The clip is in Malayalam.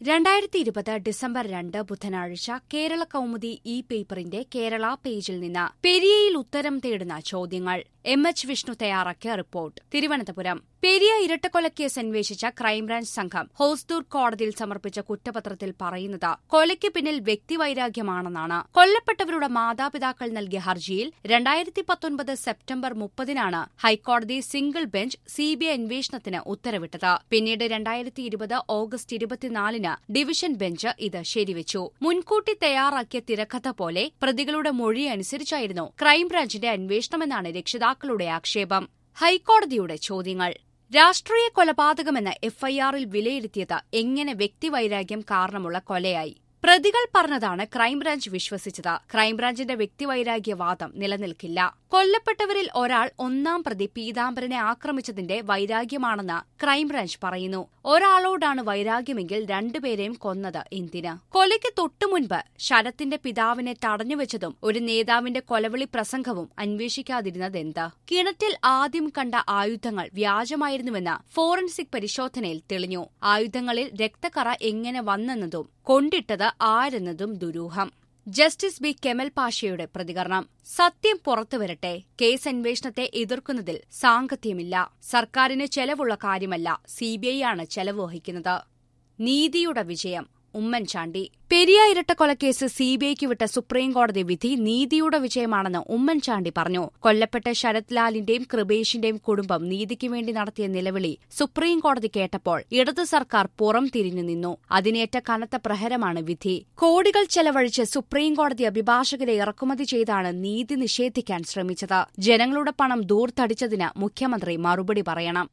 രണ്ടായിരത്തി ഇരുപത് ഡിസംബർ രണ്ട് ബുധനാഴ്ച കേരള കൗമുദി ഇ പേപ്പറിന്റെ കേരള പേജിൽ നിന്ന് പെരിയയിൽ ഉത്തരം തേടുന്ന ചോദ്യങ്ങൾ എം എച്ച് വിഷ്ണു തയ്യാറാക്കിയ റിപ്പോർട്ട് തിരുവനന്തപുരം പെരിയ ഇരട്ടക്കൊലക്കേസ് അന്വേഷിച്ച ക്രൈംബ്രാഞ്ച് സംഘം ഹോസ്ദൂർ കോടതിയിൽ സമർപ്പിച്ച കുറ്റപത്രത്തിൽ പറയുന്നത് കൊലയ്ക്ക് പിന്നിൽ വ്യക്തിവൈരാഗ്യമാണെന്നാണ് കൊല്ലപ്പെട്ടവരുടെ മാതാപിതാക്കൾ നൽകിയ ഹർജിയിൽ രണ്ടായിരത്തി പത്തൊൻപത് സെപ്റ്റംബർ മുപ്പതിനാണ് ഹൈക്കോടതി സിംഗിൾ ബെഞ്ച് സിബിഐ അന്വേഷണത്തിന് ഉത്തരവിട്ടത് പിന്നീട് രണ്ടായിരത്തി ഇരുപത് ഓഗസ്റ്റ് ഇരുപത്തിനാലിന് ഡിവിഷൻ ബെഞ്ച് ഇത് ശരിവച്ചു മുൻകൂട്ടി തയ്യാറാക്കിയ തിരക്കഥ പോലെ പ്രതികളുടെ മൊഴി അനുസരിച്ചായിരുന്നു ക്രൈംബ്രാഞ്ചിന്റെ അന്വേഷണമെന്നാണ് രക്ഷിതാക്കളുടെ ആക്ഷേപം ഹൈക്കോടതിയുടെ ചോദ്യങ്ങൾ രാഷ്ട്രീയ കൊലപാതകമെന്ന് എഫ്ഐആറിൽ വിലയിരുത്തിയത് എങ്ങനെ വ്യക്തിവൈരാഗ്യം കാരണമുള്ള കൊലയായി പ്രതികൾ പറഞ്ഞതാണ് ക്രൈംബ്രാഞ്ച് വിശ്വസിച്ചത് ക്രൈംബ്രാഞ്ചിന്റെ വ്യക്തിവൈരാഗ്യവാദം നിലനിൽക്കില്ല കൊല്ലപ്പെട്ടവരിൽ ഒരാൾ ഒന്നാം പ്രതി പീതാംബരനെ ആക്രമിച്ചതിന്റെ വൈരാഗ്യമാണെന്ന് ക്രൈംബ്രാഞ്ച് പറയുന്നു ഒരാളോടാണ് വൈരാഗ്യമെങ്കിൽ രണ്ടുപേരെയും കൊന്നത് എന്തിന് കൊലയ്ക്ക് തൊട്ടുമുൻപ് ശരത്തിന്റെ പിതാവിനെ തടഞ്ഞുവെച്ചതും ഒരു നേതാവിന്റെ കൊലവിളി പ്രസംഗവും അന്വേഷിക്കാതിരുന്നതെന്ത് കിണറ്റിൽ ആദ്യം കണ്ട ആയുധങ്ങൾ വ്യാജമായിരുന്നുവെന്ന് ഫോറൻസിക് പരിശോധനയിൽ തെളിഞ്ഞു ആയുധങ്ങളിൽ രക്തക്കറ എങ്ങനെ വന്നെന്നതും കൊണ്ടിട്ടത് ആരെന്നതും ദുരൂഹം ജസ്റ്റിസ് ബി കെമൽ പാഷയുടെ പ്രതികരണം സത്യം പുറത്തുവരട്ടെ കേസ് അന്വേഷണത്തെ എതിർക്കുന്നതിൽ സാങ്കത്യമില്ല സർക്കാരിന് ചെലവുള്ള കാര്യമല്ല സിബിഐ ആണ് ചെലവ് വഹിക്കുന്നത് നീതിയുടെ വിജയം ഉമ്മൻചാണ്ടി പെരിയ ഇരട്ടക്കൊലക്കേസ് സിബിഐക്ക് വിട്ട സുപ്രീംകോടതി വിധി നീതിയുടെ വിജയമാണെന്ന് ഉമ്മൻചാണ്ടി പറഞ്ഞു കൊല്ലപ്പെട്ട ശരത് ലാലിന്റെയും കൃപേഷിന്റെയും കുടുംബം നീതിക്ക് വേണ്ടി നടത്തിയ നിലവിളി സുപ്രീംകോടതി കേട്ടപ്പോൾ ഇടതു സർക്കാർ പുറം തിരിഞ്ഞു നിന്നു അതിനേറ്റ കനത്ത പ്രഹരമാണ് വിധി കോടികൾ ചെലവഴിച്ച് സുപ്രീംകോടതി അഭിഭാഷകരെ ഇറക്കുമതി ചെയ്താണ് നീതി നിഷേധിക്കാൻ ശ്രമിച്ചത് ജനങ്ങളുടെ പണം ദൂർത്തടിച്ചതിന് മുഖ്യമന്ത്രി മറുപടി പറയണം